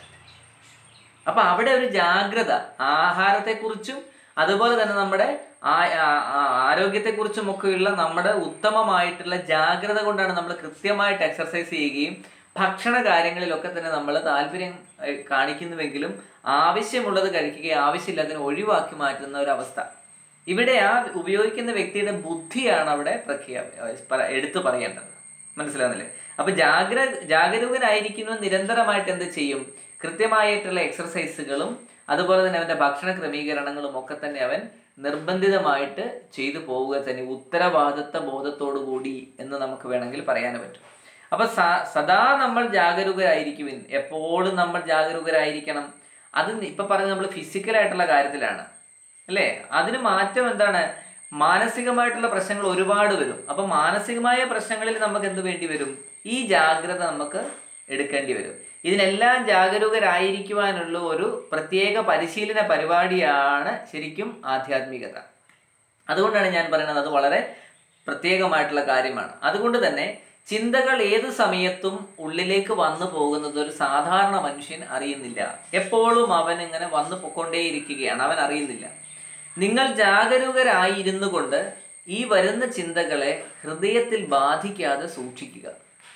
അപ്പൊ അവിടെ ഒരു ജാഗ്രത ആഹാരത്തെക്കുറിച്ചും അതുപോലെ തന്നെ നമ്മുടെ ആ- ആ- ആ- ആരോഗ്യത്തെക്കുറിച്ചും ഒക്കെയുള്ള നമ്മുടെ ഉത്തമമായിട്ടുള്ള ജാഗ്രത കൊണ്ടാണ് നമ്മൾ കൃത്യമായിട്ട് എക്സർസൈസ് ചെയ്യുകയും ഭക്ഷണ കാര്യങ്ങളിലൊക്കെ തന്നെ നമ്മൾ താല്പര്യം ഏഹ്, കാണിക്കുന്നുവെങ്കിലും ആവശ്യമുള്ളത് കഴിക്കുകയും ആവശ്യമില്ലാത്തതിനെ ഒഴിവാക്കി മാറ്റുന്ന ഒരു അവസ്ഥ ഇവിടെ ആ ഉപയോഗിക്കുന്ന വ്യക്തിയുടെ ബുദ്ധിയാണ് അവിടെ പ്രഖ്യാ പ- എടുത്തു പറയേണ്ടത് മനസ്സിലാവുന്നില്ലേ അപ്പൊ ജാഗ്ര ജാഗരൂകനായിരിക്കുന്നു നിരന്തരമായിട്ട് എന്ത് ചെയ്യും കൃത്യമായിട്ടുള്ള എക്സർസൈസുകളും അതുപോലെ തന്നെ അവന്റെ ഭക്ഷണ ക്രമീകരണങ്ങളും ഒക്കെ തന്നെ അവൻ നിർബന്ധിതമായിട്ട് ചെയ്തു പോവുക തന്നെ ഉത്തരവാദിത്വ ബോധത്തോടു കൂടി എന്ന് നമുക്ക് വേണമെങ്കിൽ പറയാൻ പറ്റും അപ്പൊ സ- സദാ നമ്മൾ ജാഗരൂകരായിരിക്കുവിൻ എപ്പോഴും നമ്മൾ ജാഗരൂകരായിരിക്കണം അത് ഇപ്പൊ പറഞ്ഞത് നമ്മൾ ഫിസിക്കലായിട്ടുള്ള കാര്യത്തിലാണ് അല്ലേ അതിന് മാറ്റം എന്താണ് മാനസികമായിട്ടുള്ള പ്രശ്നങ്ങൾ ഒരുപാട് വരും അപ്പൊ മാനസികമായ പ്രശ്നങ്ങളിൽ നമുക്ക് എന്ത് വേണ്ടി വരും ഈ ജാഗ്രത നമുക്ക് എടുക്കേണ്ടി വരും ഇതിനെല്ലാം ജാഗരൂകരായിരിക്കുവാനുള്ള ഒരു പ്രത്യേക പരിശീലന പരിപാടിയാണ് ശരിക്കും ആധ്യാത്മികത അതുകൊണ്ടാണ് ഞാൻ പറയുന്നത് അത് വളരെ പ്രത്യേകമായിട്ടുള്ള കാര്യമാണ് അതുകൊണ്ട് തന്നെ ചിന്തകൾ ഏത് സമയത്തും ഉള്ളിലേക്ക് വന്നു പോകുന്നത് ഒരു സാധാരണ മനുഷ്യൻ അറിയുന്നില്ല എപ്പോഴും അവൻ ഇങ്ങനെ വന്നു പൊക്കൊണ്ടേയിരിക്കുകയാണ് അവൻ അറിയുന്നില്ല നിങ്ങൾ ജാഗരൂകരായിരുന്നു കൊണ്ട് ഈ വരുന്ന ചിന്തകളെ ഹൃദയത്തിൽ ബാധിക്കാതെ സൂക്ഷിക്കുക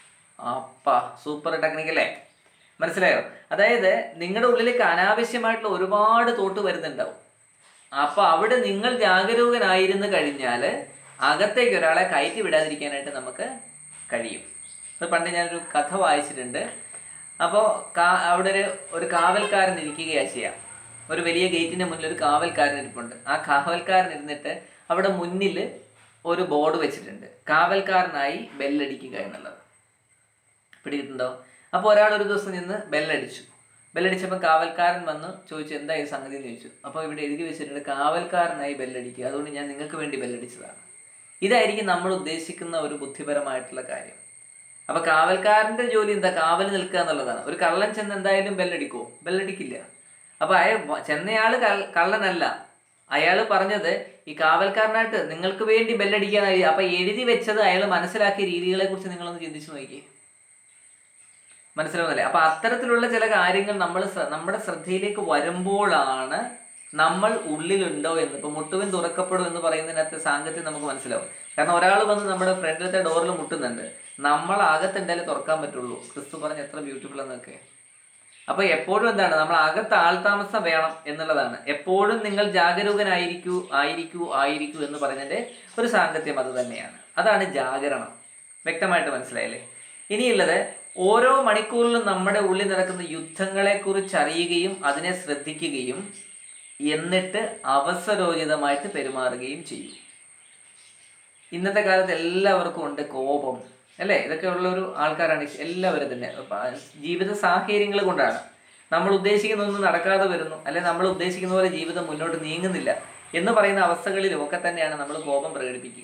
അപ്പാ സൂപ്പർ ടെക്നിക്കല്ലേ മനസ്സിലായോ അതായത് നിങ്ങളുടെ ഉള്ളിലേക്ക് അനാവശ്യമായിട്ടുള്ള ഒരുപാട് തോട്ട് വരുന്നുണ്ടാവും അപ്പൊ അവിടെ നിങ്ങൾ ജാഗരൂകനായിരുന്നു കഴിഞ്ഞാൽ അകത്തേക്ക് ഒരാളെ കയറ്റി വിടാതിരിക്കാനായിട്ട് നമുക്ക് കഴിയും അത് പണ്ട് ഞാനൊരു കഥ വായിച്ചിട്ടുണ്ട് അപ്പോൾ കാ അവിടെ ഒരു ഒരു കാവൽക്കാരൻ ഇരിക്കുകയാണ് ചെയ്യാം ഒരു വലിയ ഗേറ്റിന്റെ മുന്നിൽ ഒരു കാവൽക്കാരൻ ഇരിപ്പുണ്ട് ആ കാവൽക്കാരൻ ഇരുന്നിട്ട് അവിടെ മുന്നിൽ ഒരു ബോർഡ് വെച്ചിട്ടുണ്ട് കാവൽക്കാരനായി ബെല്ലടിക്കുക എന്നുള്ളത് പിടിയിട്ടുണ്ടോ അപ്പോൾ ഒരാൾ ഒരു ദിവസം നിന്ന് ബെല്ലടിച്ചു ബെല്ലടിച്ചപ്പോൾ കാവൽക്കാരൻ വന്ന് ചോദിച്ചു എന്താ ഈ സംഗതി എന്ന് ചോദിച്ചു അപ്പോൾ ഇവിടെ എഴുതി വെച്ചിട്ടുണ്ട് കാവൽക്കാരനായി ബെല്ലടിക്കുക അതുകൊണ്ട് ഞാൻ നിങ്ങൾക്ക് വേണ്ടി ബെല്ലടിച്ചതാണ് ഇതായിരിക്കും നമ്മൾ ഉദ്ദേശിക്കുന്ന ഒരു ബുദ്ധിപരമായിട്ടുള്ള കാര്യം അപ്പൊ കാവൽക്കാരന്റെ ജോലി എന്താ കാവൽ നിൽക്കുക എന്നുള്ളതാണ് ഒരു കള്ളൻ ചെന്ന് എന്തായാലും ബെല്ലടിക്കുമോ ബെല്ലടിക്കില്ല അപ്പൊ അയാൾ ചെന്നയാള് കള്ള- കള്ളനല്ല അയാൾ പറഞ്ഞത് ഈ കാവൽക്കാരനായിട്ട് നിങ്ങൾക്ക് വേണ്ടി ബെല്ലടിക്കാനായി അപ്പൊ എഴുതി വെച്ചത് അയാൾ മനസ്സിലാക്കിയ രീതികളെ കുറിച്ച് നിങ്ങളൊന്ന് ചിന്തിച്ചു നോക്കിയേ മനസ്സിലാവുന്നില്ലേ അപ്പൊ അത്തരത്തിലുള്ള ചില കാര്യങ്ങൾ നമ്മൾ നമ്മുടെ ശ്രദ്ധയിലേക്ക് വരുമ്പോഴാണ് നമ്മൾ ഉള്ളിലുണ്ടോ എന്ന് ഇപ്പൊ മുട്ടുവിൻ തുറക്കപ്പെടും എന്ന് പറയുന്നതിനകത്ത് സാങ്കത്യം നമുക്ക് മനസ്സിലാവും കാരണം ഒരാൾ വന്ന് നമ്മുടെ ഫ്രണ്ടിലത്തെ ഡോറിൽ മുട്ടുന്നുണ്ട് നമ്മൾ അകത്തുണ്ടായാലും തുറക്കാൻ പറ്റുള്ളൂ ക്രിസ്തു പറഞ്ഞ എത്ര ബ്യൂട്ടിഫുൾ എന്നൊക്കെ അപ്പൊ എപ്പോഴും എന്താണ് നമ്മൾ അകത്ത് ആൾതാമസം വേണം എന്നുള്ളതാണ് എപ്പോഴും നിങ്ങൾ ജാഗരൂകനായിരിക്കൂ ആയിരിക്കൂ ആയിരിക്കൂ എന്ന് പറയുന്നതിന്റെ ഒരു സാങ്കത്യം അത് തന്നെയാണ് അതാണ് ജാഗരണം വ്യക്തമായിട്ട് മനസ്സിലായില്ലേ ഇനിയുള്ളത് ഓരോ മണിക്കൂറിലും നമ്മുടെ ഉള്ളിൽ നടക്കുന്ന യുദ്ധങ്ങളെ കുറിച്ച് അറിയുകയും അതിനെ ശ്രദ്ധിക്കുകയും എന്നിട്ട് അവസരോചിതമായിട്ട് പെരുമാറുകയും ചെയ്യും ഇന്നത്തെ കാലത്ത് എല്ലാവർക്കും ഉണ്ട് കോപം അല്ലേ ഇതൊക്കെ ഉള്ള ഒരു ആൾക്കാരാണ് എല്ലാവരും തന്നെ അപ്പൊ ആ ജീവിത സാഹചര്യങ്ങൾ കൊണ്ടാണ് നമ്മൾ ഉദ്ദേശിക്കുന്ന ഒന്നും നടക്കാതെ വരുന്നു അല്ലെ നമ്മൾ ഉദ്ദേശിക്കുന്ന പോലെ ജീവിതം മുന്നോട്ട് നീങ്ങുന്നില്ല എന്ന് പറയുന്ന അവസ്ഥകളിലും ഒക്കെ തന്നെയാണ് നമ്മൾ കോപം പ്രകടിപ്പിക്കുക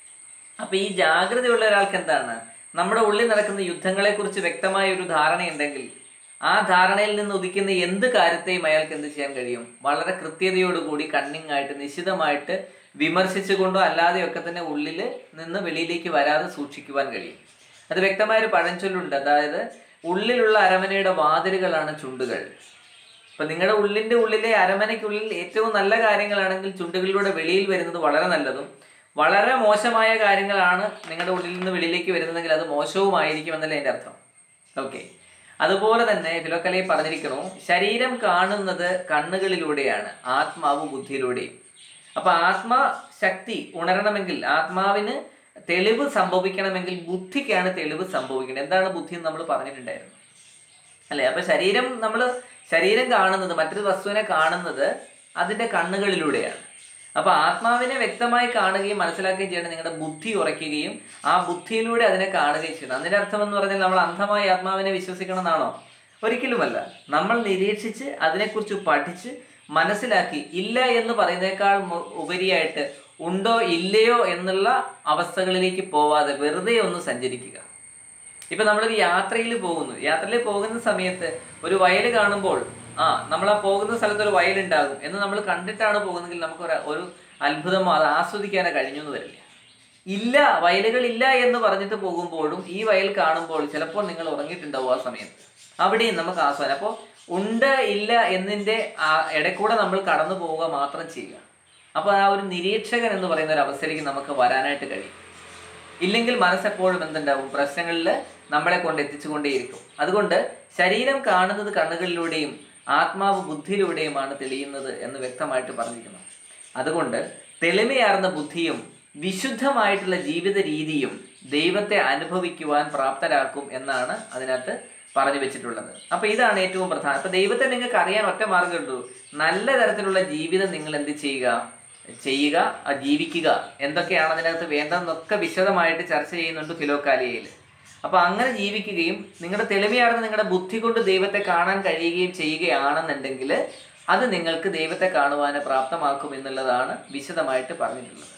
അപ്പൊ ഈ ജാഗ്രതയുള്ള ഒരാൾക്ക് എന്താണ് നമ്മുടെ ഉള്ളിൽ നടക്കുന്ന യുദ്ധങ്ങളെ കുറിച്ച് വ്യക്തമായ ഒരു ധാരണയുണ്ടെങ്കിൽ ആ ധാരണയിൽ നിന്ന് ഉദിക്കുന്ന എന്ത് കാര്യത്തെയും അയാൾക്ക് എന്ത് ചെയ്യാൻ കഴിയും വളരെ കൃത്യതയോടുകൂടി കണ്ണിങ് ആയിട്ട് നിശിതമായിട്ട് വിമർശിച്ചുകൊണ്ടോ അല്ലാതെയൊക്കെ തന്നെ ഉള്ളിൽ നിന്ന് വെളിയിലേക്ക് വരാതെ സൂക്ഷിക്കുവാൻ കഴിയും അത് വ്യക്തമായ ഒരു പഴഞ്ചൊല്ലുണ്ട് അതായത് ഉള്ളിലുള്ള അരമനയുടെ വാതിലുകളാണ് ചുണ്ടുകൾ ഇപ്പൊ നിങ്ങളുടെ ഉള്ളിന്റെ ഉള്ളിലെ അരമനയ്ക്കുള്ളിൽ ഏറ്റവും നല്ല കാര്യങ്ങളാണെങ്കിൽ ചുണ്ടുകളിലൂടെ വെളിയിൽ വരുന്നത് വളരെ നല്ലതും വളരെ മോശമായ കാര്യങ്ങളാണ് നിങ്ങളുടെ ഉള്ളിൽ നിന്ന് വെളിയിലേക്ക് വരുന്നതെങ്കിൽ അത് മോശവുമായിരിക്കും എന്നല്ലേ എൻ്റെ അർത്ഥം ഓക്കെ അതുപോലെ തന്നെ ഫിലോക്കലയിൽ പറഞ്ഞിരിക്കണു ശരീരം കാണുന്നത് കണ്ണുകളിലൂടെയാണ് ആത്മാവ് ബുദ്ധിയിലൂടെയും അപ്പൊ ആത്മാ ശക്തി ഉണരണമെങ്കിൽ ആത്മാവിന് തെളിവ് സംഭവിക്കണമെങ്കിൽ ബുദ്ധിക്കാണ് തെളിവ് സംഭവിക്കുന്നത് എന്താണ് ബുദ്ധി എന്ന് നമ്മൾ പറഞ്ഞിട്ടുണ്ടായിരുന്നു അല്ലെ അപ്പൊ ശരീരം നമ്മൾ ശരീരം കാണുന്നത് മറ്റൊരു വസ്തുവിനെ കാണുന്നത് അതിന്റെ കണ്ണുകളിലൂടെയാണ് അപ്പൊ ആത്മാവിനെ വ്യക്തമായി കാണുകയും മനസ്സിലാക്കുകയും ചെയ്യണം നിങ്ങളുടെ ബുദ്ധി ഉറയ്ക്കുകയും ആ ബുദ്ധിയിലൂടെ അതിനെ കാണുകയും ചെയ്യണം അതിന്റെ അർത്ഥം എന്ന് പറഞ്ഞാൽ നമ്മൾ അന്ധമായി ആത്മാവിനെ വിശ്വസിക്കണം എന്നാണോ ഒരിക്കലുമല്ല നമ്മൾ നിരീക്ഷിച്ച് അതിനെക്കുറിച്ച് പഠിച്ച് മനസ്സിലാക്കി ഇല്ല എന്ന് പറയുന്നേക്കാൾ മു- ഉപരിയായിട്ട് ഉണ്ടോ ഇല്ലയോ എന്നുള്ള അവസ്ഥകളിലേക്ക് പോവാതെ വെറുതെ ഒന്ന് സഞ്ചരിക്കുക ഇപ്പൊ നമ്മളൊരു യാത്രയിൽ പോകുന്നു യാത്രയിൽ പോകുന്ന സമയത്ത് ഒരു വയൽ കാണുമ്പോൾ ആ നമ്മൾ ആ പോകുന്ന സ്ഥലത്ത് ഒരു വയലുണ്ടാകും എന്ന് നമ്മൾ കണ്ടിട്ടാണ് പോകുന്നതെങ്കിൽ നമുക്ക് ഒരു ഒരു അത്ഭുതമോ അത് ആസ്വദിക്കാനോ കഴിഞ്ഞു എന്ന് വരില്ല ഇല്ല വയലുകൾ ഇല്ല എന്ന് പറഞ്ഞിട്ട് പോകുമ്പോഴും ഈ വയൽ കാണുമ്പോൾ ചിലപ്പോൾ നിങ്ങൾ ഉറങ്ങിയിട്ടുണ്ടാവും ആ സമയത്ത് അവിടെയും നമുക്ക് ആസ്വാദനം അപ്പോൾ ഉണ്ട് ഇല്ല എന്നതിന്റെ ആ ഇടയ്ക്കൂടെ നമ്മൾ കടന്നു പോവുക മാത്രം ചെയ്യുക അപ്പോൾ ആ ഒരു നിരീക്ഷകൻ എന്ന് പറയുന്ന ഒരു അവസ്ഥയിലേക്ക് നമുക്ക് വരാനായിട്ട് കഴിയും ഇല്ലെങ്കിൽ മനസ്സെപ്പോഴും എന്തുണ്ടാവും പ്രശ്നങ്ങളിൽ നമ്മളെ കൊണ്ട് എത്തിച്ചുകൊണ്ടേയിരിക്കും അതുകൊണ്ട് ശരീരം കാണുന്നത് കണ്ണുകളിലൂടെയും ആത്മാവ് ബുദ്ധിയിലൂടെയുമാണ് തെളിയുന്നത് എന്ന് വ്യക്തമായിട്ട് പറഞ്ഞിരിക്കുന്നു അതുകൊണ്ട് തെളിമയാർന്ന ബുദ്ധിയും വിശുദ്ധമായിട്ടുള്ള ജീവിത രീതിയും ദൈവത്തെ അനുഭവിക്കുവാൻ പ്രാപ്തരാക്കും എന്നാണ് അതിനകത്ത് പറഞ്ഞു വെച്ചിട്ടുള്ളത് അപ്പൊ ഇതാണ് ഏറ്റവും പ്രധാനം അപ്പൊ ദൈവത്തെ നിങ്ങൾക്ക് അറിയാൻ ഒറ്റ മാർഗ്ഗമുള്ളൂ നല്ല തരത്തിലുള്ള ജീവിതം നിങ്ങൾ എന്ത് ചെയ്യുക ചെയ്യുക ആ ജീവിക്കുക എന്തൊക്കെയാണ് അതിനകത്ത് വേണ്ടതെന്നൊക്കെ വിശദമായിട്ട് ചർച്ച ചെയ്യുന്നുണ്ട് ഫിലോക്കാലിയയിൽ അപ്പൊ അങ്ങനെ ജീവിക്കുകയും നിങ്ങളുടെ തെളിമയാർന്ന നിങ്ങളുടെ ബുദ്ധി കൊണ്ട് ദൈവത്തെ കാണാൻ കഴിയുകയും ചെയ്യുകയാണെന്നുണ്ടെങ്കിൽ അത് നിങ്ങൾക്ക് ദൈവത്തെ കാണുവാൻ പ്രാപ്തമാക്കും എന്നുള്ളതാണ് വിശദമായിട്ട് പറഞ്ഞിട്ടുള്ളത്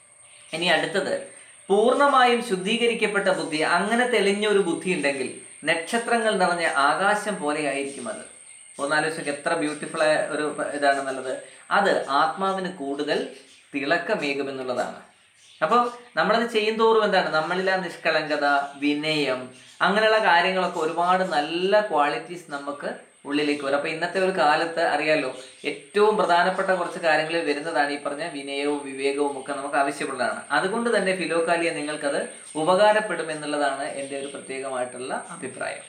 ഇനി അടുത്തത് പൂർണ്ണമായും ശുദ്ധീകരിക്കപ്പെട്ട ബുദ്ധി അങ്ങനെ തെളിഞ്ഞ ഒരു ബുദ്ധി ഉണ്ടെങ്കിൽ നക്ഷത്രങ്ങൾ നിറഞ്ഞ ആകാശം പോലെ ആയിരിക്കും അത് ഒന്നാലോചിച്ച് എത്ര ബ്യൂട്ടിഫുൾ ആയ ഒരു ഇതാണെന്നുള്ളത് അത് ആത്മാവിന് കൂടുതൽ തിളക്കമേകുമെന്നുള്ളതാണ് അപ്പോൾ നമ്മളത് ചെയ്യുന്തോറും എന്താണ് നമ്മളിൽ ആ നിഷ്കളങ്കത വിനയം അങ്ങനെയുള്ള കാര്യങ്ങളൊക്കെ ഒരുപാട് നല്ല ക്വാളിറ്റീസ് നമുക്ക് ഉള്ളിലേക്ക് വരും അപ്പൊ ഇന്നത്തെ ഒരു കാലത്ത് അറിയാലോ ഏറ്റവും പ്രധാനപ്പെട്ട കുറച്ച് കാര്യങ്ങളിൽ വരുന്നതാണ് ഈ പറഞ്ഞ വിനയവും വിവേകവും ഒക്കെ നമുക്ക് ആവശ്യമുള്ളതാണ് അതുകൊണ്ട് തന്നെ ഫിലോകാലിയ നിങ്ങൾക്കത് ഉപകാരപ്പെടും എന്നുള്ളതാണ് എൻ്റെ ഒരു പ്രത്യേകമായിട്ടുള്ള അഭിപ്രായം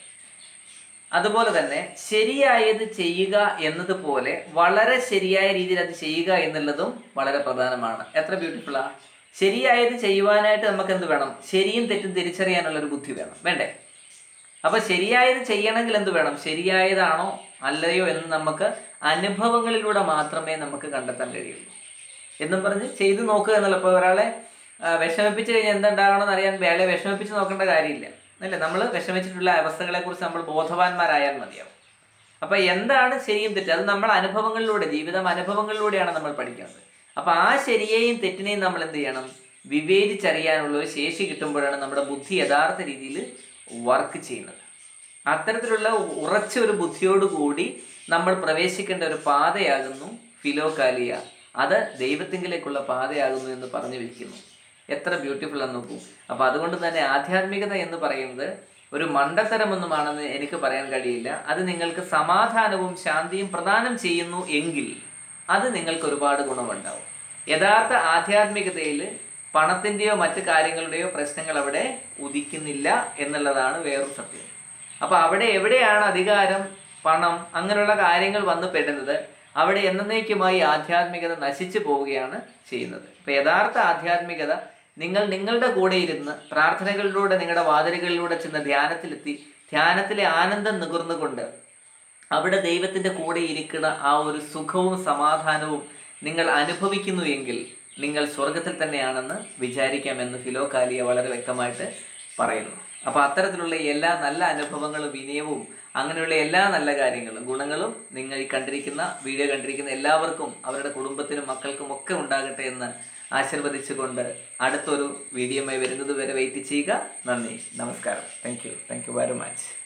അതുപോലെ തന്നെ ശരിയായത് ചെയ്യുക എന്നതുപോലെ വളരെ ശരിയായ രീതിയിൽ അത് ചെയ്യുക എന്നുള്ളതും വളരെ പ്രധാനമാണ് എത്ര ബ്യൂട്ടിഫുള്ളാ ശരിയായത് ചെയ്യുവാനായിട്ട് നമുക്ക് എന്ത് വേണം ശരിയും തെറ്റും തിരിച്ചറിയാനുള്ള ഒരു ബുദ്ധി വേണം വേണ്ടേ അപ്പൊ ശരിയായത് ചെയ്യണമെങ്കിൽ എന്ത് വേണം ശരിയായതാണോ അല്ലയോ എന്ന് നമുക്ക് അനുഭവങ്ങളിലൂടെ മാത്രമേ നമുക്ക് കണ്ടെത്താൻ കഴിയുള്ളൂ എന്നും പറഞ്ഞ് ചെയ്തു നോക്കുക എന്നുള്ള ഇപ്പോൾ ഒരാളെ ആ, വിഷമിപ്പിച്ച് കഴിഞ്ഞാൽ എന്തുണ്ടാകണമെന്ന് അറിയാൻ അയാളെ വിഷമിപ്പിച്ച് നോക്കേണ്ട കാര്യമില്ല അല്ലേ നമ്മൾ വിഷമിച്ചിട്ടുള്ള അവസ്ഥകളെ കുറിച്ച് നമ്മൾ ബോധവാന്മാരായാൽ മതിയാവും അപ്പൊ എന്താണ് ശരിയും തെറ്റും അത് നമ്മൾ അനുഭവങ്ങളിലൂടെ ജീവിതം അനുഭവങ്ങളിലൂടെയാണ് നമ്മൾ പഠിക്കുന്നത് അപ്പൊ ആ ശരിയെയും തെറ്റിനെയും നമ്മൾ എന്ത് ചെയ്യണം വിവേചിച്ചറിയാനുള്ള ഒരു ശേഷി കിട്ടുമ്പോഴാണ് നമ്മുടെ ബുദ്ധി യഥാർത്ഥ രീതിയിൽ വർക്ക് ചെയ്യുന്നത് അത്തരത്തിലുള്ള ഉറച്ച ഒരു ബുദ്ധിയോടുകൂടി നമ്മൾ പ്രവേശിക്കേണ്ട ഒരു പാതയാകുന്നു ഫിലോകാലിയ അത് ദൈവത്തിങ്കിലേക്കുള്ള പാതയാകുന്നു എന്ന് പറഞ്ഞു വിളിക്കുന്നു എത്ര ബ്യൂട്ടിഫുൾ എന്ന് നോക്കൂ അപ്പൊ അതുകൊണ്ട് തന്നെ ആധ്യാത്മികത എന്ന് പറയുന്നത് ഒരു മണ്ടത്തരമൊന്നുമാണെന്ന് എനിക്ക് പറയാൻ കഴിയില്ല അത് നിങ്ങൾക്ക് സമാധാനവും ശാന്തിയും പ്രദാനം ചെയ്യുന്നു എങ്കിൽ അത് നിങ്ങൾക്ക് ഒരുപാട് ഗുണമുണ്ടാവും യഥാർത്ഥ ആധ്യാത്മികതയിൽ പണത്തിന്റെയോ മറ്റു കാര്യങ്ങളുടെയോ പ്രശ്നങ്ങൾ അവിടെ ഉദിക്കുന്നില്ല എന്നുള്ളതാണ് വേറൊരു സത്യം അപ്പൊ അവിടെ എവിടെയാണ് അധികാരം പണം അങ്ങനെയുള്ള കാര്യങ്ങൾ വന്നു പെടുന്നത് അവിടെ എന്നേക്കുമായി ആധ്യാത്മികത നശിച്ചു പോവുകയാണ് ചെയ്യുന്നത് ഇപ്പൊ യഥാർത്ഥ ആധ്യാത്മികത നിങ്ങൾ നിങ്ങളുടെ കൂടെ ഇരുന്ന് പ്രാർത്ഥനകളിലൂടെ നിങ്ങളുടെ വാതിലുകളിലൂടെ ചെന്ന് ധ്യാനത്തിലെത്തി ധ്യാനത്തിലെ ആനന്ദം നുകർന്നുകൊണ്ട് അവിടെ ദൈവത്തിന്റെ കൂടെ ഇരിക്കുന്ന ആ ഒരു സുഖവും സമാധാനവും നിങ്ങൾ അനുഭവിക്കുന്നു എങ്കിൽ നിങ്ങൾ സ്വർഗത്തിൽ തന്നെയാണെന്ന് വിചാരിക്കാമെന്ന് ഫിലോകാലിയ വളരെ വ്യക്തമായിട്ട് പറയുന്നു അപ്പൊ അത്തരത്തിലുള്ള എല്ലാ നല്ല അനുഭവങ്ങളും വിനയവും അങ്ങനെയുള്ള എല്ലാ നല്ല കാര്യങ്ങളും ഗുണങ്ങളും നിങ്ങൾ ഈ കണ്ടിരിക്കുന്ന വീഡിയോ കണ്ടിരിക്കുന്ന എല്ലാവർക്കും അവരുടെ കുടുംബത്തിനും മക്കൾക്കും ഒക്കെ ഉണ്ടാകട്ടെ എന്ന് ആശീർവദിച്ചുകൊണ്ട് അടുത്തൊരു വീഡിയോയുമായി വരുന്നത് വരെ വെയിറ്റ് ചെയ്യുക നന്ദി നമസ്കാരം thank you thank you very much